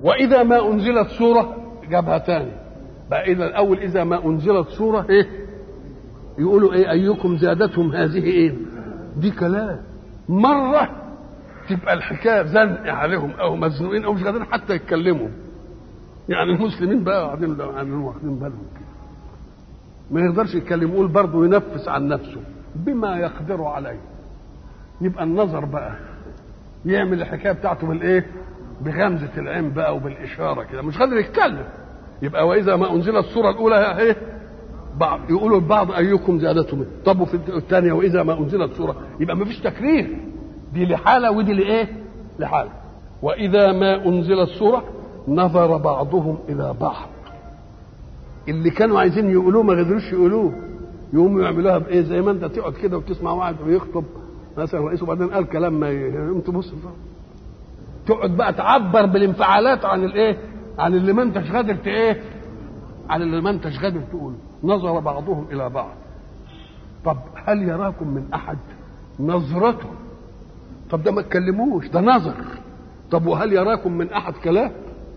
واذا ما انزلت سوره جابها تاني بقى اذا الاول اذا ما انزلت سوره ايه يقولوا ايه ايكم زادتهم هذه ايه دي كلام مره تبقى الحكايه زنق عليهم او مزنوقين او مش قادرين حتى يتكلموا يعني المسلمين بقى قاعدين قاعدين واخدين بالهم كده ما يقدرش يتكلم يقول برضه ينفس عن نفسه بما يقدر عليه يبقى النظر بقى يعمل الحكايه بتاعته بالايه بغمزه العين بقى وبالاشاره كده مش قادر يتكلم يبقى واذا ما انزلت السوره الاولى ايه بعض يقولوا البعض ايكم زادتهم طب وفي الثانيه واذا ما انزلت سوره يبقى ما فيش تكرير دي لحاله ودي لايه لحاله واذا ما انزلت سوره نظر بعضهم الى بعض اللي كانوا عايزين يقولوه ما قدروش يقولوه يقوموا يعملوها بايه زي ما انت تقعد كده وتسمع واحد بيخطب مثلا رئيس وبعدين قال كلام ما يقوم تبص تقعد بقى تعبر بالانفعالات عن الايه عن اللي ما انتش قادر ايه عن اللي ما انتش قادر تقوله نظر بعضهم الى بعض طب هل يراكم من احد نظرته طب ده ما تكلموش ده نظر طب وهل يراكم من احد كلام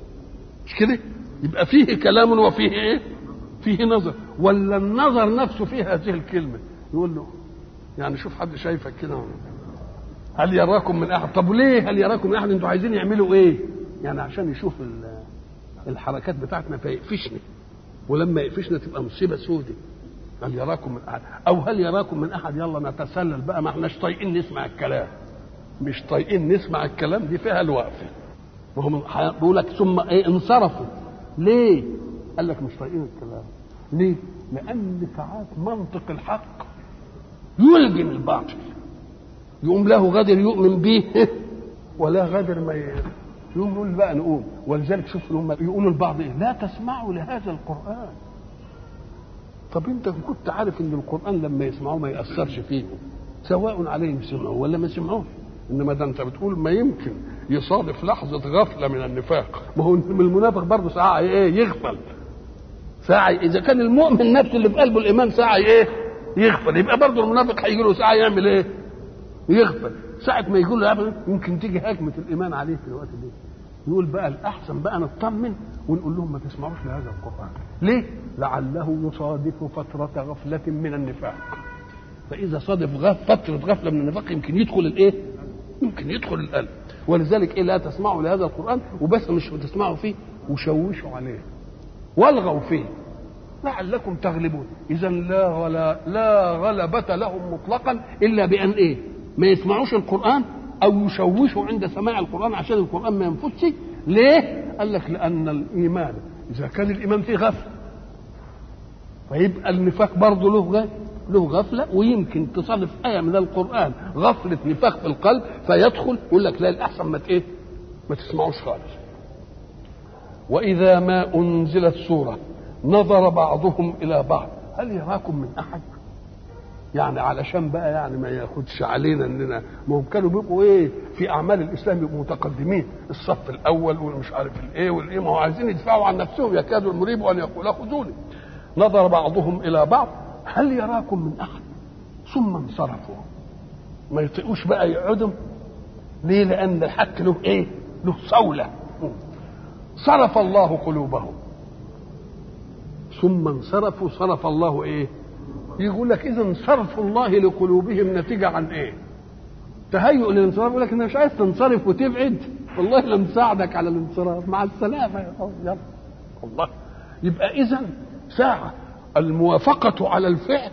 مش كده يبقى فيه كلام وفيه ايه فيه نظر ولا النظر نفسه فيه هذه الكلمه يقول له يعني شوف حد شايفك كده هل يراكم من احد طب ليه هل يراكم من احد انتوا عايزين يعملوا ايه يعني عشان يشوف الحركات بتاعتنا فيقفشني ولما يقفشنا تبقى مصيبه سودة هل يراكم من احد او هل يراكم من احد يلا نتسلل بقى ما احناش طايقين نسمع الكلام مش طايقين نسمع الكلام دي فيها الوقفه وهم بيقول لك ثم ايه انصرفوا ليه قال لك مش طايقين الكلام ليه لان ساعات منطق الحق يلجم الباطل يقوم له غدر يؤمن به ولا غدر ما ي... يقوم يقول بقى نقوم ولذلك شوف هم يقولوا البعض ايه لا تسمعوا لهذا القران طب انت كنت عارف ان القران لما يسمعوه ما ياثرش فيهم سواء عليهم سمعوا ولا ما سمعوش انما ده انت بتقول ما يمكن يصادف لحظه غفله من النفاق ما هو من المنافق برضه ساعه ايه يغفل ساعه اذا كان المؤمن نفسه اللي في قلبه الايمان ساعه ايه يغفل يبقى برضه المنافق هيجي له ساعه يعمل ايه يغفل ساعة ما يقول له يمكن تيجي هجمة الإيمان عليه في الوقت ده يقول بقى الأحسن بقى نطمن ونقول لهم ما تسمعوش لهذا القرآن ليه؟ لعله يصادف فترة غفلة من النفاق فإذا صادف غف فترة غفلة من النفاق يمكن يدخل الإيه؟ يمكن يدخل القلب ولذلك إيه لا تسمعوا لهذا القرآن وبس مش بتسمعوا فيه وشوشوا عليه والغوا فيه لعلكم تغلبون إذا لا غلا لا غلبة لهم مطلقا إلا بأن إيه؟ ما يسمعوش القرآن أو يشوشوا عند سماع القرآن عشان القرآن ما ينفذش ليه؟ قال لك لأن الإيمان إذا كان الإيمان فيه غفلة فيبقى النفاق برضه له له غفلة ويمكن تصادف آية من القرآن غفلة نفاق في القلب فيدخل يقول لك لا الأحسن ما إيه؟ ما تسمعوش خالص وإذا ما أنزلت سورة نظر بعضهم إلى بعض هل يراكم من أحد؟ يعني علشان بقى يعني ما ياخدش علينا اننا ما هم كانوا بيبقوا ايه في اعمال الاسلام يبقوا متقدمين الصف الاول والمش عارف الايه والايه ما هو عايزين يدفعوا عن نفسهم يكاد المريب ان يقول خذوني نظر بعضهم الى بعض هل يراكم من احد ثم انصرفوا ما يطيقوش بقى يقعدوا ليه لان الحق له ايه له صوله صرف الله قلوبهم ثم انصرفوا صرف الله ايه يقول لك اذا صرف الله لقلوبهم نتيجه عن ايه؟ تهيؤ للانصراف يقول لك انا مش عايز تنصرف وتبعد والله لم ساعدك على الانصراف مع السلامه يا قوم يلا الله يبقى اذا ساعه الموافقه على الفعل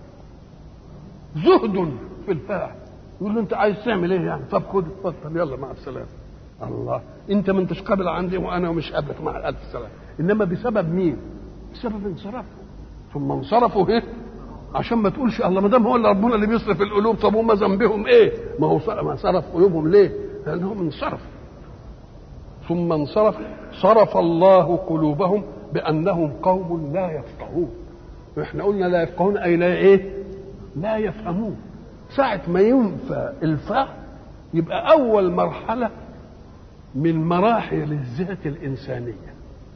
زهد في الفاعل يقول له انت عايز تعمل ايه يعني طب خد اتفضل يلا مع السلامه الله انت ما انتش قابل عندي وانا مش قابلك مع الف سلامه انما بسبب مين؟ بسبب انصرافه ثم انصرفوا ايه؟ عشان ما تقولش الله ما دام هو اللي ربنا اللي بيصرف القلوب طب هم ذنبهم ايه؟ ما هو ما صرف قلوبهم ليه؟ لانهم انصرف ثم انصرف صرف الله قلوبهم بانهم قوم لا يفقهون احنا قلنا لا يفقهون اي لا ايه؟ لا يفهمون ساعة ما ينفى الفهم يبقى أول مرحلة من مراحل الذات الإنسانية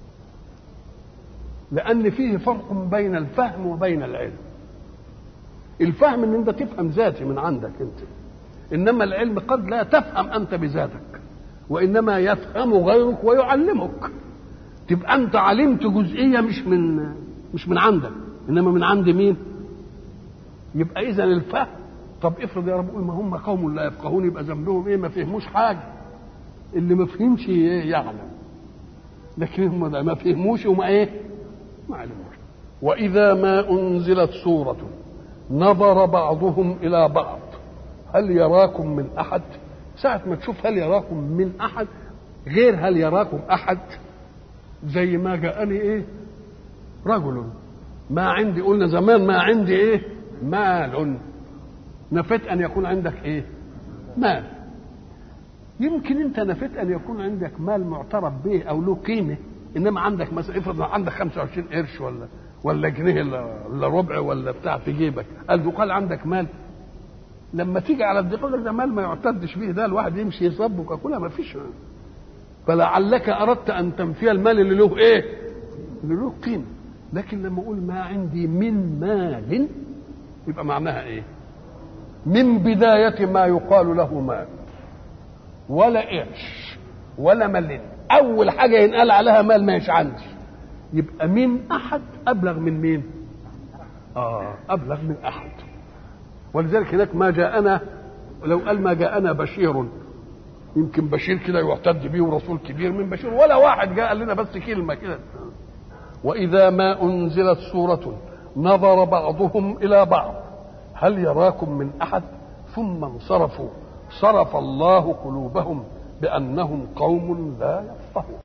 لأن فيه فرق بين الفهم وبين العلم الفهم ان انت تفهم ذاتي من عندك انت انما العلم قد لا تفهم انت بذاتك وانما يفهم غيرك ويعلمك تبقى انت علمت جزئيه مش من مش من عندك انما من عند مين يبقى اذا الفهم طب افرض يا رب قول ما هم قوم لا يفقهون يبقى ذنبهم ايه ما فهموش حاجه اللي ما فهمش يعلم لكن هم ما فهموش وما ايه ما علموش واذا ما انزلت سوره نظر بعضهم الى بعض هل يراكم من احد ساعه ما تشوف هل يراكم من احد غير هل يراكم احد زي ما جاءني ايه رجل ما عندي قلنا زمان ما عندي ايه مال نفيت ان يكون عندك ايه مال يمكن انت نفيت ان يكون عندك مال معترف به او له قيمه انما عندك مثلا افرض عندك 25 قرش ولا ولا جنيه ولا ربع ولا بتاع في جيبك قال قال عندك مال لما تيجي على الدقيق يقول لك ده مال ما يعتدش به ده الواحد يمشي يصب وكلها ما فيش فلعلك اردت ان تنفي المال اللي له ايه؟ اللي له قيمه لكن لما اقول ما عندي من مال يبقى معناها ايه؟ من بداية ما يقال له مال ولا قرش ولا ملين أول حاجة ينقال عليها مال ماهيش عندي يبقى من أحد أبلغ من مين؟ آه أبلغ من أحد ولذلك هناك ما جاءنا لو قال ما جاءنا بشير يمكن بشير كده يعتد به ورسول كبير من بشير ولا واحد جاء لنا بس كلمة كده وإذا ما أنزلت سورة نظر بعضهم إلى بعض هل يراكم من أحد ثم انصرفوا صرف الله قلوبهم بأنهم قوم لا يفقهون